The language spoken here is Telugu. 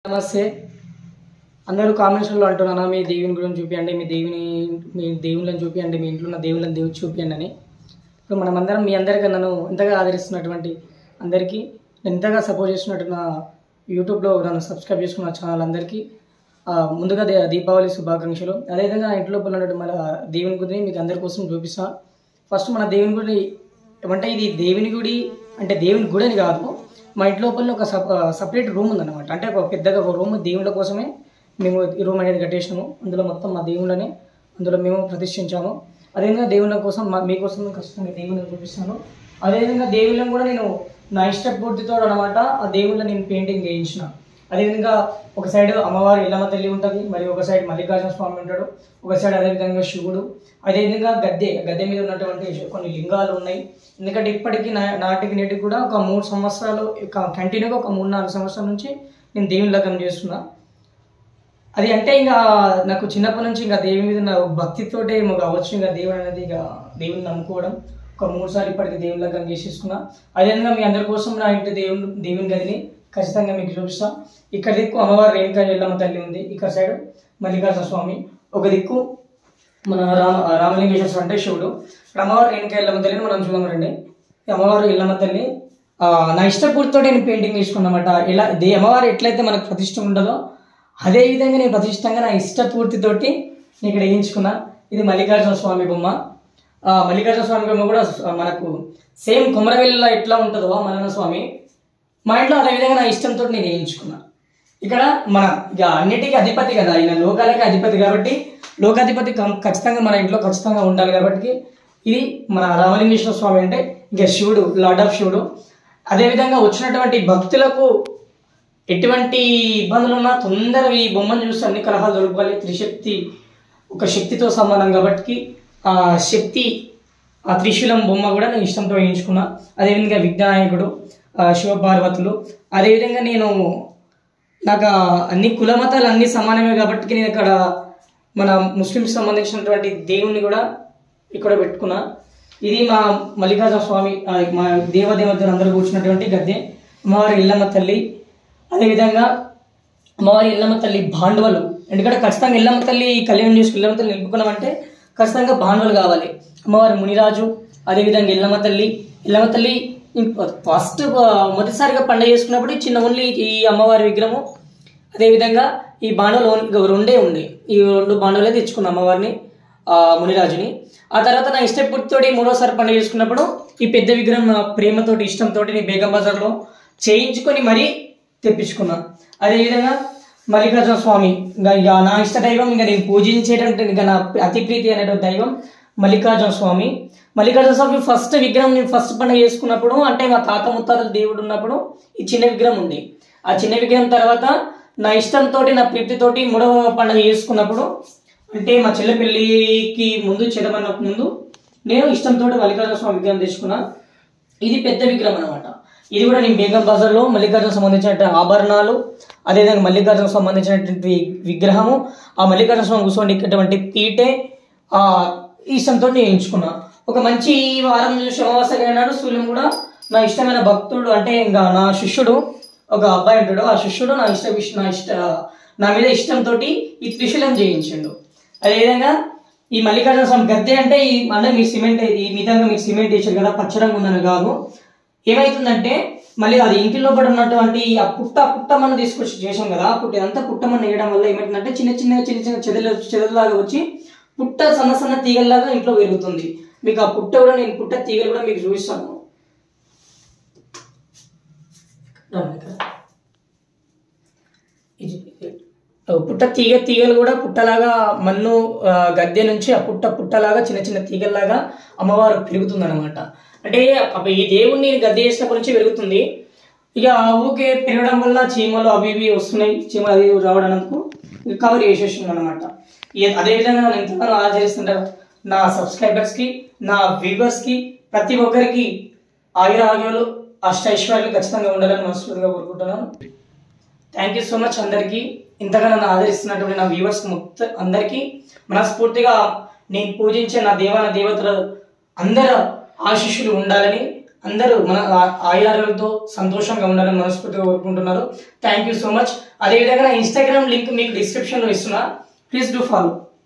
నమస్తే అందరూ కామెంట్స్లో అంటున్నాను మీ దేవుని గురించి చూపించండి మీ దేవుని మీ దేవుళ్ళని చూపించండి మీ ఇంట్లో ఉన్న దేవుళ్ళని దేవుడు చూపించండి అని ఇప్పుడు మనమందరం మీ అందరికీ నన్ను ఎంతగా ఆదరిస్తున్నటువంటి అందరికీ నేను ఎంతగా సపోర్ట్ చేస్తున్నట్టు నా యూట్యూబ్లో నన్ను సబ్స్క్రైబ్ చేసుకున్న ఛానల్ అందరికీ ఆ, ముందుగా దే- దీపావళి శుభాకాంక్షలు అదేవిధంగా నా ఇంట్లో ఉన్నటువంటి మన దేవుని గుడిని మీకు అందరి కోసం చూపిస్తా ఫస్ట్ మన దేవుని గుడి ఏమంటే ఇది దేవుని గుడి అంటే దేవుని గుడి అని కాదు మా ఇంటి లోపల ఒక సప సపరేట్ రూమ్ ఉందన్నమాట అంటే ఒక పెద్దగా ఒక రూమ్ దేవుళ్ళ కోసమే మేము ఈ రూమ్ అనేది కట్టేసినాము అందులో మొత్తం మా దేవుళ్ళని అందులో మేము ప్రతిష్ఠించాము అదేవిధంగా దేవుళ్ళ కోసం మా మీకోసం ఖచ్చితంగా దేవుళ్ళని చూపిస్తాను అదేవిధంగా దేవుళ్ళని కూడా నేను నా ఇష్టపూర్తితో అనమాట ఆ దేవుళ్ళని నేను పెయింటింగ్ వేయించిన అదేవిధంగా ఒక సైడ్ అమ్మవారి ఇల్లమ్మ తల్లి ఉంటుంది మరి ఒక సైడ్ మల్లికార్జున స్వామి ఉంటాడు ఒక సైడ్ అదేవిధంగా శివుడు అదేవిధంగా గద్దె గద్దె మీద ఉన్నటువంటి కొన్ని లింగాలు ఉన్నాయి ఎందుకంటే ఇప్పటికీ నా నాటికి నేటికి కూడా ఒక మూడు సంవత్సరాలు కంటిన్యూగా ఒక మూడు నాలుగు సంవత్సరాల నుంచి నేను దేవుని లగ్నం చేస్తున్నా అది అంటే ఇంకా నాకు చిన్నప్పటి నుంచి ఇంకా దేవుని మీద నా భక్తితోటే ఏమో కావచ్చు ఇంకా దేవుడు అనేది ఇక దేవుని నమ్ముకోవడం ఒక మూడు సార్లు ఇప్పటికి దేవుని లగ్గం చేసేసుకున్నా అదేవిధంగా మీ అందరి కోసం నా ఇంటి దేవుని దేవుని గదిని ఖచ్చితంగా మీకు చూపిస్తా ఇక్కడ దిక్కు అమ్మవారు రేణుకా ఎల్లమ్మ తల్లి ఉంది ఇక్కడ సైడ్ మల్లికార్జున స్వామి ఒక దిక్కు మన రామ రామలింగేశ్వర స్వామి అంటే శివుడు ఇక్కడ అమ్మవారు రేణుకా ఎల్లమ్మ తల్లిని మనం చూడమండి ఈ అమ్మవారు ఎల్లమ్మ తల్లి ఆ, నా ఇష్టపూర్తితో నేను పెయింటింగ్ వేసుకున్నమాట ఇలా దే అమ్మవారు ఎట్లయితే మనకు ప్రతిష్ట ఉండదో అదే విధంగా నేను ప్రతిష్టంగా నా ఇష్టపూర్తితోటి నేను ఇక్కడ వేయించుకున్నా ఇది మల్లికార్జున స్వామి బొమ్మ ఆ మల్లికార్జున స్వామి బొమ్మ కూడా మనకు సేమ్ కుమరవెల్లిలో ఎట్లా ఉంటుందో మల్లన్న స్వామి మా ఇంట్లో అదే విధంగా నా ఇష్టంతో నేను వేయించుకున్నా ఇక్కడ మన ఇక అన్నిటికీ అధిపతి కదా ఆయన లోకాలకి అధిపతి కాబట్టి లోకాధిపతి కం- ఖచ్చితంగా మన ఇంట్లో ఖచ్చితంగా ఉండాలి కాబట్టి ఇది మన రామలింగేశ్వర స్వామి అంటే ఇక శివుడు లార్డ్ ఆఫ్ శివుడు అదేవిధంగా వచ్చినటువంటి భక్తులకు ఎటువంటి ఇబ్బందులు ఉన్నా తొందరగా ఈ బొమ్మను చూసి అన్ని కలహాలు దొరకాలి త్రిశక్తి ఒక శక్తితో సమానం కాబట్టి ఆ శక్తి ఆ త్రిశూలం బొమ్మ కూడా నేను ఇష్టంతో వేయించుకున్నా అదేవిధంగా విఘ్నాయకుడు ఆ శివపార్వతులు అదేవిధంగా నేను నాకు ఆ అన్ని కుల మతాలు అన్ని సమానమే కాబట్టి నేను ఇక్కడ మన ముస్లింస్ సంబంధించినటువంటి దేవుని కూడా ఇక్కడ పెట్టుకున్నా ఇది మా మల్లికార్జున స్వామి ఆ, మా దేవదేవతలు అందరూ కూర్చున్నటువంటి గద్దె అమ్మవారి ఇల్లమ్మ తల్లి అదేవిధంగా అమ్మవారి ఇల్లమ్మ తల్లి భాండవలు ఎందుకంటే ఖచ్చితంగా ఇల్లమ్మ తల్లి కళ్యాణం చేసి ఇల్లమ్మ తల్లి నిలుపుకున్నామంటే ఖచ్చితంగా భాండవలు కావాలి అమ్మవారి మునిరాజు అదేవిధంగా ఇల్లమ్మ తల్లి ఇల్లమ్మ తల్లి ఫస్ట్ మొదటిసారిగా పండుగ చేసుకున్నప్పుడు ఈ చిన్న ఓన్లీ ఈ అమ్మవారి విగ్రహము అదేవిధంగా ఈ బాండవులు ఓన్లీ ఇక రెండే ఉండే ఈ రెండు బాండవులే తెచ్చుకున్న అమ్మవారిని ఆ, మునిరాజుని ఆ తర్వాత నా ఇష్టపూర్తితోటి మూడోసారి పండుగ చేసుకున్నప్పుడు ఈ పెద్ద విగ్రహం నా ప్రేమతోటి ఇష్టంతో నేను బేగం బజార్లో చేయించుకొని మరీ తెప్పించుకున్నా అదేవిధంగా మల్లికార్జున స్వామి ఇంకా ఇక నా ఇష్ట దైవం ఇంకా నేను పూజించేటంటే ఇంకా నా అతి ప్రీతి అనేటువంటి దైవం మల్లికార్జున స్వామి మల్లికార్జున స్వామి ఫస్ట్ విగ్రహం నేను ఫస్ట్ పండుగ చేసుకున్నప్పుడు అంటే మా తాత ముత్తాతల దేవుడు ఉన్నప్పుడు ఈ చిన్న విగ్రహం ఉంది ఆ చిన్న విగ్రహం తర్వాత నా ఇష్టంతో నా ప్రీతితోటి మూడవ పండుగ చేసుకున్నప్పుడు అంటే మా చెల్లె పెళ్ళికి ముందు చెదమన్నకు ముందు నేను ఇష్టంతో మల్లికార్జున స్వామి విగ్రహం తెచ్చుకున్నా ఇది పెద్ద విగ్రహం అనమాట ఇది కూడా నేను బేగం బజార్లో మల్లికార్జున సంబంధించినటువంటి ఆభరణాలు అదేవిధంగా మల్లికార్జున సంబంధించినటువంటి విగ్రహము ఆ మల్లికార్జున స్వామి కూర్చోండి పీటే ఆ ఇష్టంతో నేను ఎంచుకున్నా ఒక మంచి వారం శుభవాసగా నాడు సూర్యం కూడా నా ఇష్టమైన భక్తుడు అంటే ఇంకా నా శిష్యుడు ఒక అబ్బాయి ఉంటాడు ఆ శిష్యుడు నా ఇష్ట విష- నా ఇష్ట నా మీద ఇష్టంతో ఈ త్రిశూలం చేయించిండు అదేవిధంగా ఈ మల్లికార్జున స్వామి గద్దె అంటే ఈ అంటే మీ సిమెంట్ ఈ విధంగా మీకు సిమెంట్ వేసారు కదా పచ్చరంగు ఉందని కాదు ఏమైతుందంటే మళ్ళీ అది ఇంటి లోపల ఉన్నటువంటి ఆ పుట్ట పుట్ట మనం తీసుకొచ్చి చేసాం కదా ఆ పుట్ట ఇదంతా పుట్ట మనం వేయడం వల్ల ఏమైతుందంటే చిన్న చిన్న చిన్న చిన్న చెదలు చెదలాగా వచ్చి పుట్ట సన్న సన్న తీగల్లాగా ఇంట్లో పెరుగుతుంది మీకు ఆ పుట్ట కూడా నేను పుట్ట తీగలు కూడా మీకు చూపిస్తాను ఇది- పుట్ట తీగ తీగలు కూడా పుట్టలాగా మన్ను ఆ, గద్దె నుంచి ఆ పుట్ట పుట్టలాగా చిన్న చిన్న తీగల్లాగా అమ్మవారు పెరుగుతుంది అనమాట అంటే అప్పుడు ఈ దేవుణ్ణి గద్దె చేసినప్పటి నుంచి పెరుగుతుంది ఇక ఆ ఊకే పెరగడం వల్ల చీమలు అవి ఇవి వస్తున్నాయి చీమలు అది రావడానికి ఇక కవర్ చేసేసింది అనమాట అదేవిధంగా నేను ఎంతగానో ఆచరిస్తుంటాను నా సబ్స్క్రైబర్స్కి నా వ్యూవర్స్కి ప్రతి ఒక్కరికి ఆయుర ఆరోగ్యాలు అష్ట ఐశ్వర్యాలు ఖచ్చితంగా ఉండాలని మనస్ఫూర్తిగా కోరుకుంటున్నాను థ్యాంక్ యూ సో మచ్ అందరికీ ఇంతగా నన్ను ఆదరిస్తున్నటువంటి నా వ్యూవర్స్ మొత్తం అందరికీ మనస్ఫూర్తిగా నేను పూజించే నా దేవాన దేవతలు అందరూ ఆశిష్యులు ఉండాలని అందరూ మన ఆ- ఆయురారోగ్యంతో సంతోషంగా ఉండాలని మనస్ఫూర్తిగా కోరుకుంటున్నారు థ్యాంక్ యూ సో మచ్ అదేవిధంగా నా ఇన్స్టాగ్రామ్ లింక్ మీకు డిస్క్రిప్షన్లో ఇస్తున్నా ప్లీజ్ డూ ఫాలో